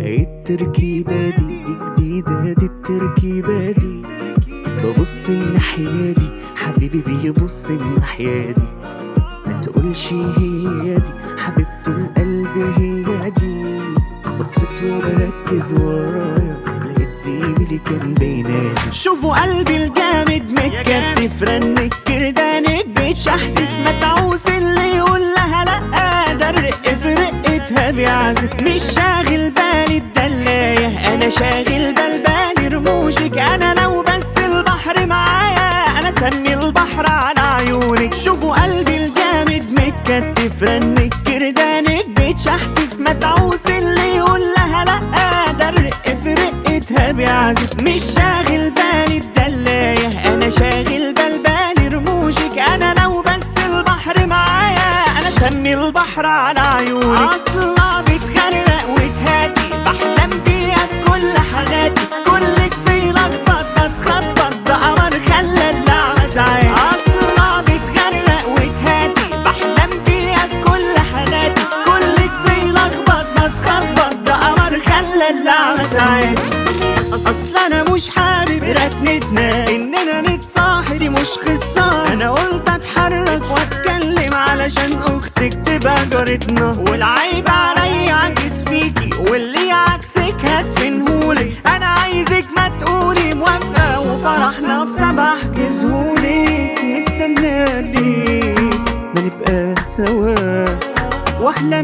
التركيبة دي دي جديدة دي التركيبة دي ببص الناحية دي حبيبي بيبص الناحية دي ما تقولش هي دي حبيبة القلب هي دي بصيت وبركز ورايا لقيت زميلي كان بينادي شوفوا قلبي الجامد متكتف رنك كردانك بيتشحتف متعوس اللي يقول لها لأ ده الرق في رقتها بيعزف مش شاغل بالي الدلاية أنا شاغل بال بالي رموشك أنا لو بس البحر معايا أنا سمي البحر على عيونك شوفوا قلبي الجامد متكتف رنك كردانك بيتشحتف متعوس اللي يقول لها لأ ده الرق في رقتها بيعزف مش شاغل بالي الدلاية أنا شاغل بال بالي رموشك أنا لو بس البحر معايا أنا سمي البحر على عيونك أصلا بتغرق وتهاتي بحلم بيها في كل حالاتي كلك بيلخبط بتخبط ده قمر خلى اللعبة ساعات أصلا بتغرق وتهاتي بحلم بيها في كل حالاتي كلك بيلخبط بتخبط ده قمر خلى اللعبة ساعات اصل انا مش حابب ركنتنا اننا نتصاحب دي مش قصة انا قلت اتحرك واتكلم علشان اختك تبقى جارتنا والعيب عليا عكس فيكي واللي عكسك هتفنهولي انا عايزك ما تقولي موافقة وفرحنا في سبع كسهولي نستنى ليه ما نبقى سوا واحلم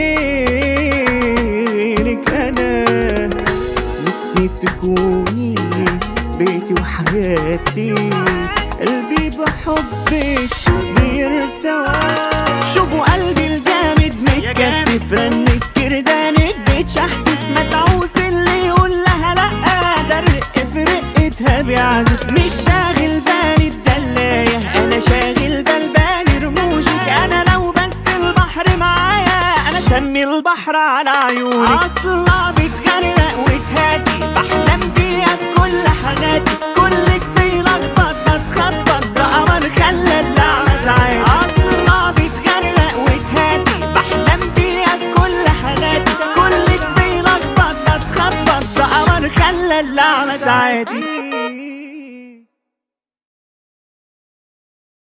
بإيرك انا نفسي تكوني بيتي وحياتي قلبي بحبك بيرتوى شوفوا قلبي الجامد متكتف رنك كردانك بيتشحتف متعوس اللي يقول لها لأ ده الرق في رقتها بيعزف مش شاغل بالي الدلاية أنا شاغل بال بالي رموشك أنا لو بس البحر معايا أنا سمي البحر على عيونك أصلا بتغرق وتهاتي بحلم بيها في كل حالاتي كلك بيلخبط بتخبط ده قمر خلى اللعبة ساعات أصلا بتغرق وتهاتي بحلم بيها في كل حالاتي كلك بيلخبط بتخبط ده قمر خلى اللعبة ساعاتي